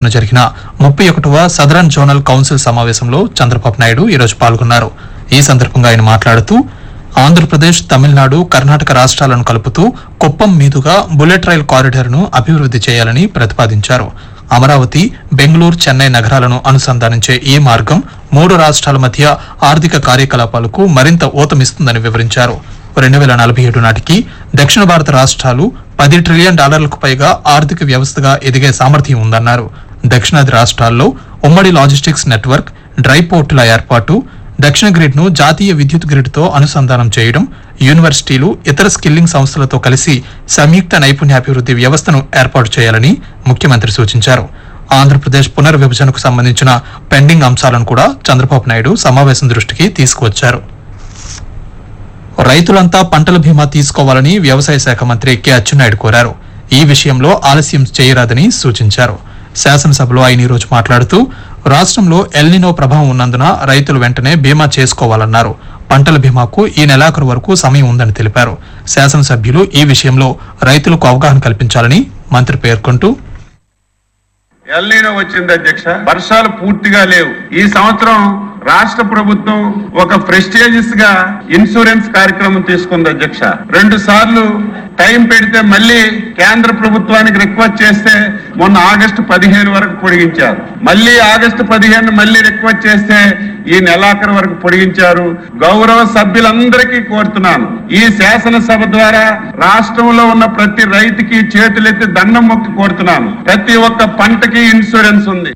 తరపున జరిగిన ముప్పై ఒకటవ సదరన్ జోనల్ కౌన్సిల్ సమావేశంలో చంద్రబాబు నాయుడు ఈరోజు పాల్గొన్నారు ఈ సందర్భంగా ఆయన మాట్లాడుతూ ఆంధ్రప్రదేశ్ తమిళనాడు కర్ణాటక రాష్ట్రాలను కలుపుతూ కుప్పం మీదుగా బుల్లెట్ రైల్ కారిడార్ ను అభివృద్ది చేయాలని ప్రతిపాదించారు అమరావతి బెంగళూరు చెన్నై నగరాలను అనుసంధానించే ఈ మార్గం మూడు రాష్ట్రాల మధ్య ఆర్థిక కార్యకలాపాలకు మరింత ఊతమిస్తుందని వివరించారు రెండు వేల నలభై ఏడు నాటికి దక్షిణ భారత రాష్ట్రాలు పది ట్రిలియన్ డాలర్లకు పైగా ఆర్థిక వ్యవస్థగా ఎదిగే సామర్థ్యం ఉందన్నారు దక్షిణాది రాష్ట్రాల్లో ఉమ్మడి లాజిస్టిక్స్ నెట్వర్క్ డ్రై పోర్టుల ఏర్పాటు దక్షిణ గ్రిడ్ ను జాతీయ విద్యుత్ గ్రిడ్ తో అనుసంధానం చేయడం యూనివర్సిటీలు ఇతర స్కిల్లింగ్ సంస్థలతో కలిసి సంయుక్త నైపుణ్యాభివృద్ది వ్యవస్థను ఏర్పాటు చేయాలని ముఖ్యమంత్రి సూచించారు ఆంధ్రప్రదేశ్ పునర్విభజనకు సంబంధించిన పెండింగ్ అంశాలను కూడా చంద్రబాబు నాయుడు సమావేశం దృష్టికి తీసుకువచ్చారు రైతులంతా పంటల బీమా తీసుకోవాలని వ్యవసాయ శాఖ మంత్రి కె అచ్చెన్నాయుడు కోరారు ఈ విషయంలో ఆలస్యం చేయరాదని సూచించారు శాసనసభలో ఆయన ఈరోజు మాట్లాడుతూ రాష్ట్రంలో ఎల్నినో ప్రభావం ఉన్నందున రైతులు వెంటనే బీమా చేసుకోవాలన్నారు పంటల బీమాకు ఈ నెలాఖరు వరకు సమయం ఉందని తెలిపారు శాసనసభ్యులు ఈ విషయంలో రైతులకు అవగాహన కల్పించాలని మంత్రి పేర్కొంటూ ఎల్నీనో వచ్చింది అధ్యక్ష వర్షాలు పూర్తిగా లేవు ఈ సంవత్సరం రాష్ట్ర ప్రభుత్వం ఒక ప్రెస్టేజియస్ గా ఇన్సూరెన్స్ కార్యక్రమం తీసుకుంది అధ్యక్ష రెండు సార్లు టైం పెడితే మళ్ళీ కేంద్ర ప్రభుత్వానికి రిక్వెస్ట్ చేస్తే మొన్న ఆగస్టు పదిహేను వరకు పొడిగించారు మళ్ళీ ఆగస్టు పదిహేను మళ్ళీ రిక్వెస్ట్ చేస్తే ఈ నెలాఖరు వరకు పొడిగించారు గౌరవ సభ్యులందరికీ కోరుతున్నాను ఈ శాసనసభ ద్వారా రాష్ట్రంలో ఉన్న ప్రతి రైతుకి చేతులెత్తి దండం మొక్కి కోరుతున్నాను ప్రతి ఒక్క పంటకి ఇన్సూరెన్స్ ఉంది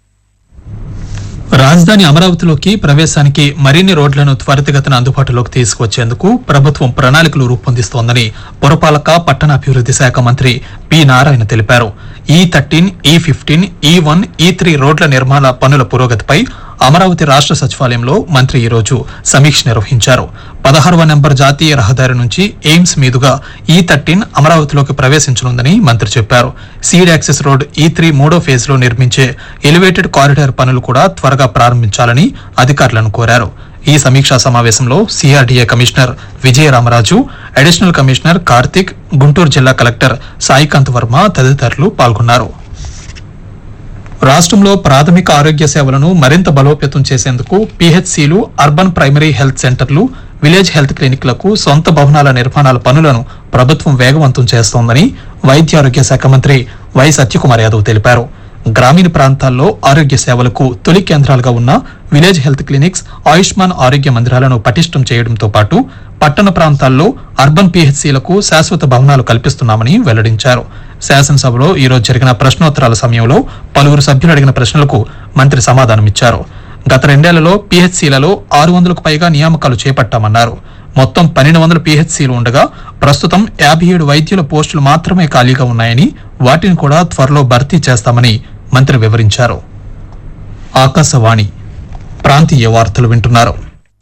రాజధాని అమరావతిలోకి ప్రవేశానికి మరిన్ని రోడ్లను త్వరితగతిన అందుబాటులోకి తీసుకొచ్చేందుకు ప్రభుత్వం ప్రణాళికలు రూపొందిస్తోందని పురపాలక పట్టణాభివృద్ది శాఖ మంత్రి పి నారాయణ తెలిపారు ఈ థర్టీన్ ఈ ఫిఫ్టీన్ ఈ వన్ ఈ త్రీ రోడ్ల నిర్మాణ పనుల పురోగతిపై అమరావతి రాష్ట్ర సచివాలయంలో మంత్రి ఈరోజు సమీక్ష నిర్వహించారు పదహారవ నెంబర్ జాతీయ రహదారి నుంచి ఎయిమ్స్ మీదుగా ఈ థర్టీన్ అమరావతిలోకి ప్రవేశించనుందని మంత్రి చెప్పారు సీడ్ యాక్సెస్ రోడ్ ఈ త్రీ మూడో ఫేజ్ లో నిర్మించే ఎలివేటెడ్ కారిడార్ పనులు కూడా త్వరగా ప్రారంభించాలని అధికారులను కోరారు ఈ సమీక్షా సమావేశంలో CRDA commissioner Vijayaramaraju additional commissioner Karthik Guntur జిల్లా కలెక్టర్ సాయికాంత్ వర్మ తదితరులు పాల్గొన్నారు రాష్ట్రంలో ప్రాథమిక ఆరోగ్య సేవలను మరింత బలోపేతం చేసేందుకు పీహెచ్సీలు అర్బన్ ప్రైమరీ హెల్త్ సెంటర్లు విలేజ్ హెల్త్ క్లినిక్లకు సొంత భవనాల నిర్మాణాల పనులను ప్రభుత్వం వేగవంతం చేస్తోందని వైద్య ఆరోగ్య శాఖ మంత్రి వై సత్యకుమార్ యాదవ్ తెలిపారు గ్రామీణ ప్రాంతాల్లో ఆరోగ్య సేవలకు తొలి కేంద్రాలుగా ఉన్న విలేజ్ హెల్త్ క్లినిక్స్ ఆయుష్మాన్ ఆరోగ్య మందిరాలను పటిష్టం చేయడంతో పాటు పట్టణ ప్రాంతాల్లో అర్బన్ పీహెచ్సీలకు శాశ్వత భవనాలు కల్పిస్తున్నామని వెల్లడించారు శాసనసభలో ఈ రోజు జరిగిన ప్రశ్నోత్తరాల సమయంలో పలువురు సభ్యులు అడిగిన ప్రశ్నలకు మంత్రి సమాధానమిచ్చారు గత రెండేళ్లలో పీహెచ్సీలలో ఆరు వందలకు పైగా నియామకాలు చేపట్టామన్నారు మొత్తం పన్నెండు వందల పీహెచ్సీలు ఉండగా ప్రస్తుతం యాభై ఏడు వైద్యుల పోస్టులు మాత్రమే ఖాళీగా ఉన్నాయని వాటిని కూడా త్వరలో భర్తీ చేస్తామని మంత్రి వివరించారు ఆకాశవాణి ప్రాంతీయ వార్తలు వింటున్నారు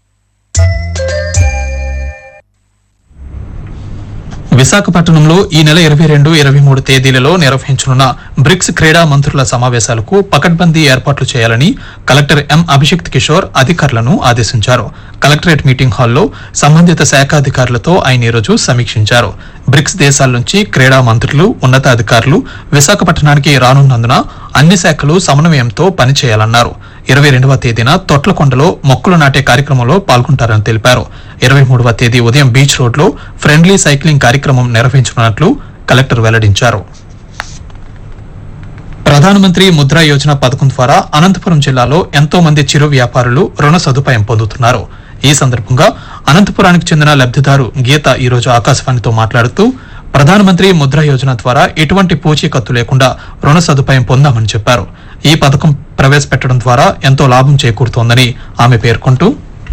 విశాఖపట్నంలో ఈ నెల ఇరవై రెండు ఇరవై మూడు తేదీలలో నిర్వహించనున్న బ్రిక్స్ క్రీడా మంత్రుల సమావేశాలకు పకడ్బందీ ఏర్పాట్లు చేయాలని కలెక్టర్ ఎం అభిషిక్త్ కిషోర్ అధికారులను ఆదేశించారు కలెక్టరేట్ మీటింగ్ హాల్లో సంబంధిత శాఖాధికారులతో ఆయన ఈరోజు సమీక్షించారు బ్రిక్స్ దేశాల నుంచి క్రీడా మంత్రులు ఉన్నతాధికారులు విశాఖపట్నానికి రానున్నందున అన్ని శాఖలు సమన్వయంతో పనిచేయాలన్నారు ఇరవై రెండవ తేదీన తొట్లకొండలో మొక్కలు నాటే కార్యక్రమంలో పాల్గొంటారని తెలిపారు ఇరవై మూడవ తేదీ ఉదయం బీచ్ రోడ్లో ఫ్రెండ్లీ సైక్లింగ్ కార్యక్రమం నిర్వహించనున్నట్లు కలెక్టర్ వెల్లడించారు ప్రధానమంత్రి ముద్రా యోజన పథకం ద్వారా అనంతపురం జిల్లాలో ఎంతో మంది చిరు వ్యాపారులు రుణ సదుపాయం పొందుతున్నారు ఈ సందర్భంగా అనంతపురానికి చెందిన లబ్ధిదారు గీత ఈ రోజు ఆకాశవాణితో మాట్లాడుతూ ప్రధానమంత్రి ముద్రా యోజన ద్వారా ఎటువంటి పూచీకత్తు లేకుండా రుణ సదుపాయం పొందామని చెప్పారు ఈ పథకం ప్రవేశపెట్టడం ద్వారా ఎంతో లాభం చేకూరుతోందని ఆమె పేర్కొంటూ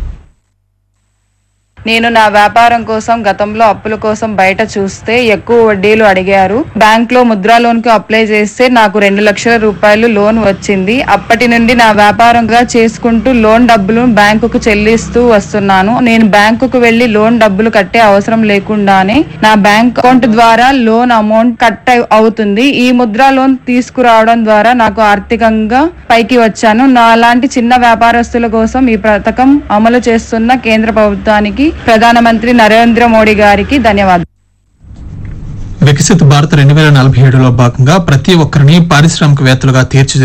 నేను నా వ్యాపారం కోసం గతంలో అప్పుల కోసం బయట చూస్తే ఎక్కువ వడ్డీలు అడిగారు బ్యాంక్ లో ముద్రా లోన్ కు అప్లై చేస్తే నాకు రెండు లక్షల రూపాయలు లోన్ వచ్చింది అప్పటి నుండి నా వ్యాపారంగా చేసుకుంటూ లోన్ డబ్బులు బ్యాంకుకు చెల్లిస్తూ వస్తున్నాను నేను బ్యాంకుకు వెళ్లి లోన్ డబ్బులు కట్టే అవసరం లేకుండానే నా బ్యాంక్ అకౌంట్ ద్వారా లోన్ అమౌంట్ కట్ అయి- అవుతుంది ఈ ముద్రా లోన్ తీసుకురావడం ద్వారా నాకు ఆర్థికంగా పైకి వచ్చాను నా లాంటి చిన్న వ్యాపారస్తుల కోసం ఈ పథకం అమలు చేస్తున్న కేంద్ర ప్రభుత్వానికి ప్రధానమంత్రి నరేంద్ర మోడీ గారికి ధన్యవాదాలు వికసిత్ భారత్ రెండు వేల నలభై ఏడులో భాగంగా ప్రతి ఒక్కరిని పారిశ్రామికవేత్తలుగా తీర్చి